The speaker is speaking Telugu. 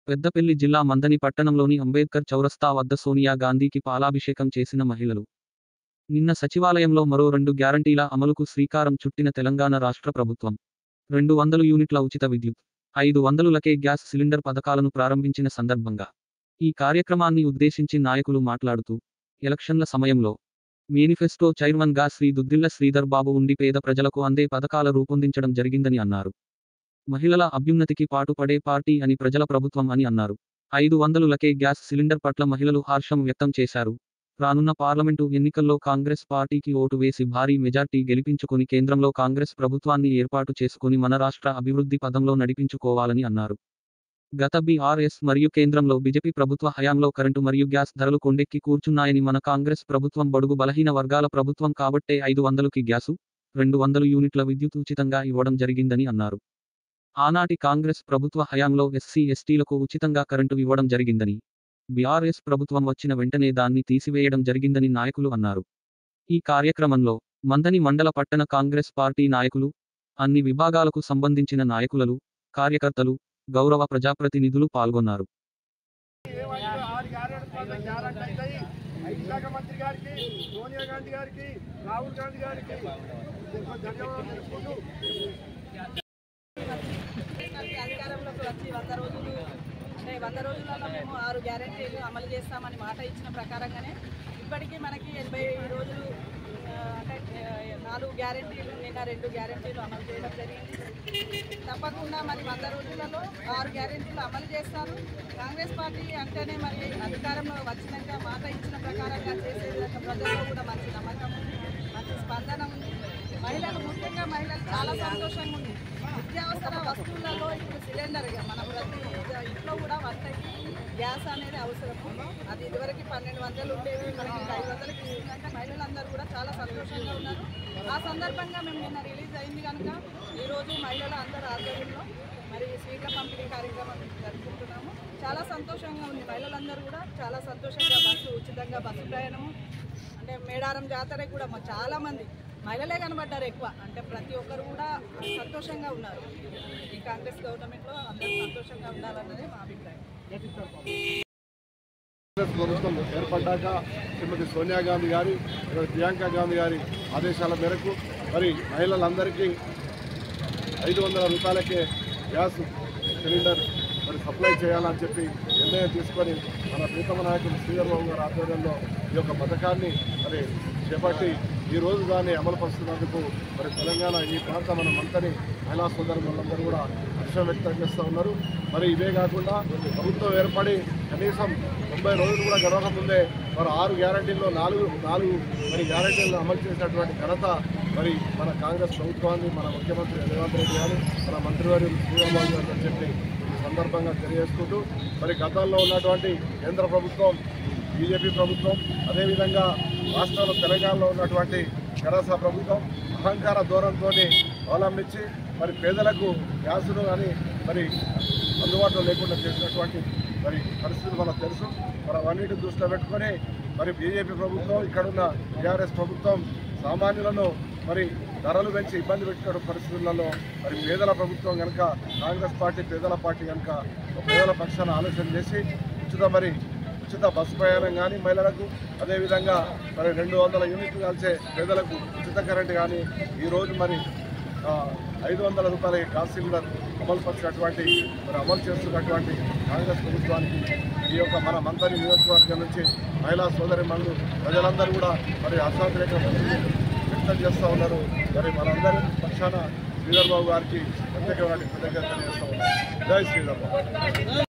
పెద్దపల్లి జిల్లా మందని పట్టణంలోని అంబేద్కర్ చౌరస్తా వద్ద సోనియా గాంధీకి పాలాభిషేకం చేసిన మహిళలు నిన్న సచివాలయంలో మరో రెండు గ్యారంటీల అమలుకు శ్రీకారం చుట్టిన తెలంగాణ రాష్ట్ర ప్రభుత్వం రెండు వందలు యూనిట్ల ఉచిత విద్యుత్ ఐదు వందలులకే గ్యాస్ సిలిండర్ పథకాలను ప్రారంభించిన సందర్భంగా ఈ కార్యక్రమాన్ని ఉద్దేశించి నాయకులు మాట్లాడుతూ ఎలక్షన్ల సమయంలో మేనిఫెస్టో చైర్మన్ గా శ్రీ దుద్దిళ్ల శ్రీధర్ బాబు ఉండి పేద ప్రజలకు అందే పథకాల రూపొందించడం జరిగిందని అన్నారు మహిళల అభ్యున్నతికి పాటుపడే పార్టీ అని ప్రజల ప్రభుత్వం అని అన్నారు ఐదు వందలులకే గ్యాస్ సిలిండర్ పట్ల మహిళలు హర్షం వ్యక్తం చేశారు రానున్న పార్లమెంటు ఎన్నికల్లో కాంగ్రెస్ పార్టీకి ఓటు వేసి భారీ మెజార్టీ గెలిపించుకొని కేంద్రంలో కాంగ్రెస్ ప్రభుత్వాన్ని ఏర్పాటు చేసుకుని మన రాష్ట్ర అభివృద్ధి పదంలో నడిపించుకోవాలని అన్నారు గత బీఆర్ఎస్ మరియు కేంద్రంలో బీజేపీ ప్రభుత్వ హయాంలో కరెంటు మరియు గ్యాస్ ధరలు కొండెక్కి కూర్చున్నాయని మన కాంగ్రెస్ ప్రభుత్వం బడుగు బలహీన వర్గాల ప్రభుత్వం కాబట్టే ఐదు వందలుకి గ్యాసు రెండు వందలు యూనిట్ల విద్యుత్ ఉచితంగా ఇవ్వడం జరిగిందని అన్నారు ఆనాటి కాంగ్రెస్ ప్రభుత్వ హయాంలో ఎస్సీ ఎస్టీలకు ఉచితంగా కరెంటు ఇవ్వడం జరిగిందని బీఆర్ఎస్ ప్రభుత్వం వచ్చిన వెంటనే దాన్ని తీసివేయడం జరిగిందని నాయకులు అన్నారు ఈ కార్యక్రమంలో మందని మండల పట్టణ కాంగ్రెస్ పార్టీ నాయకులు అన్ని విభాగాలకు సంబంధించిన నాయకులలు కార్యకర్తలు గౌరవ ప్రజాప్రతినిధులు పాల్గొన్నారు ఆరు గ్యారెంటీ గ్యారెంటీ అవుతాయి ఐటీ శాఖ మంత్రి గారికి సోనియా గాంధీ గారికి రాహుల్ గాంధీ గారికి ధన్యవాదాలు తెలుపుకుంటూ మనకి అధికారంలోకి వచ్చి వంద రోజులు అంటే వంద రోజులలో మేము ఆరు గ్యారెంటీలు అమలు చేస్తామని మాట ఇచ్చిన ప్రకారంగానే ఇప్పటికీ మనకి ఎనభై రోజులు ఆ, అంటే ఆ, నాలుగు గ్యారెంటీలు నిన్న రెండు గ్యారెంటీలు అమలు చేయడం జరిగింది తప్పకుండా మరి వంద రోజులలో ఆరు గ్యారెంటీలు అమలు చేస్తారు కాంగ్రెస్ పార్టీ అంటేనే మరి అధికారంలో వచ్చినాక మాట ఇచ్చిన ప్రకారంగా చేసే విధంగా ప్రజల్లో కూడా మంచి నమ్మకం ఉంది మంచి స్పందన ఉంది మహిళలు ముఖ్యంగా మహిళలు చాలా సంతోషంగా ఉంది నిత్యావసర వస్తువులలో ఇప్పుడు సిలిండర్ ఇక మన ప్రతి ఇంట్లో కూడా వంటకి గ్యాస్ అనేది అవసరము అది ఇదివరకు పన్నెండు వందలు ఉండేవి మనకి ఇప్పుడు ఐదు వందలకి ఇస్తుందంటే మహిళలందరూ కూడా చాలా సంతోషంగా ఉన్నారు ఆ సందర్భంగా మేము నిన్న రిలీజ్ అయింది కనుక ఈరోజు మహిళల అందరూ ఆధ్వర్యంలో మరి స్వీట్ల పంపిణీ కార్యక్రమం జరుపుకుంటున్నాము చాలా సంతోషంగా ఉంది మహిళలందరూ కూడా చాలా సంతోషంగా బస్సు ఉచితంగా బస్సు ప్రయాణము అంటే మేడారం జాతర కూడా మా చాలా మంది మహిళలే కనబడ్డారు ఎక్కువ అంటే ప్రతి ఒక్కరు కూడా సంతోషంగా ఉన్నారు ఈ కాంగ్రెస్ గవర్నమెంట్లో అందరూ సంతోషంగా ఉండాలన్నదే మా అభిప్రాయం కాంగ్రెస్ ప్రభుత్వం ఏర్పడ్డాక శ్రీమతి సోనియా గాంధీ గారి శ్రీమతి ప్రియాంక గాంధీ గారి ఆదేశాల మేరకు మరి మహిళలందరికీ ఐదు వందల రూపాయలకే గ్యాస్ సిలిండర్ మరి సప్లై చేయాలని చెప్పి నిర్ణయం తీసుకొని మన ప్రీతమ నాయకులు శ్రీధర్బాబు గారి ఆధ్వర్యంలో ఈ యొక్క పథకాన్ని మరి చేపట్టి ఈ రోజు దాన్ని అమలు పరుస్తున్నందుకు మరి తెలంగాణ ఈ ప్రాంత మన మంతని మహిళా సోదరులందరూ కూడా హర్షం వ్యక్తం చేస్తూ ఉన్నారు మరి ఇవే కాకుండా ప్రభుత్వం ఏర్పడి కనీసం తొంభై రోజులు కూడా గడవకముందే మరి ఆరు గ్యారంటీల్లో నాలుగు నాలుగు మరి గ్యారంటీలను అమలు చేసినటువంటి ఘనత మరి మన కాంగ్రెస్ ప్రభుత్వాన్ని మన ముఖ్యమంత్రి రేవంత్ రెడ్డి గారు మన మంత్రివర్యులు శ్రీరాబాబు గారు అని చెప్పి ఈ సందర్భంగా తెలియజేసుకుంటూ మరి గతంలో ఉన్నటువంటి కేంద్ర ప్రభుత్వం బీజేపీ ప్రభుత్వం అదేవిధంగా రాష్ట్రంలో తెలంగాణలో ఉన్నటువంటి తెరాస ప్రభుత్వం అహంకార ధోరణితో అవలంబించి మరి పేదలకు గ్యాసును కానీ మరి అందుబాటులో లేకుండా చేసినటువంటి మరి పరిస్థితులు మనకు తెలుసు మరి అవన్నిటిని దృష్టిలో పెట్టుకొని మరి బీజేపీ ప్రభుత్వం ఇక్కడున్న టీఆర్ఎస్ ప్రభుత్వం సామాన్యులను మరి ధరలు పెంచి ఇబ్బంది పెట్టిన పరిస్థితులలో మరి పేదల ప్రభుత్వం కనుక కాంగ్రెస్ పార్టీ పేదల పార్టీ కనుక పేదల పక్షాన ఆలోచన చేసి ఉచిత మరి ఉచిత బస్సు ప్రయాణం కానీ మహిళలకు అదేవిధంగా మరి రెండు వందల యూనిట్లు కాల్చే పేదలకు ఉచిత కరెంట్ కానీ ఈరోజు మరి ఆ, ఐదు వందల రూపాయల గ్యాస్ సిలిండర్ అమలు పరిచినటువంటి మరి అమలు చేస్తున్నటువంటి కాంగ్రెస్ ప్రభుత్వానికి ఈ యొక్క మన మంత్రి నియోజకవర్గం నుంచి మహిళా సోదరి మనులు ప్రజలందరూ కూడా మరి అసాంతరిక వ్యక్తం చేస్తూ ఉన్నారు మరి మనందరి పక్షాన శ్రీధర్ బాబు గారికి ప్రత్యేకమైన కృతజ్ఞతలు చేస్తూ ఉన్నారు జై శ్రీధర్ బాబు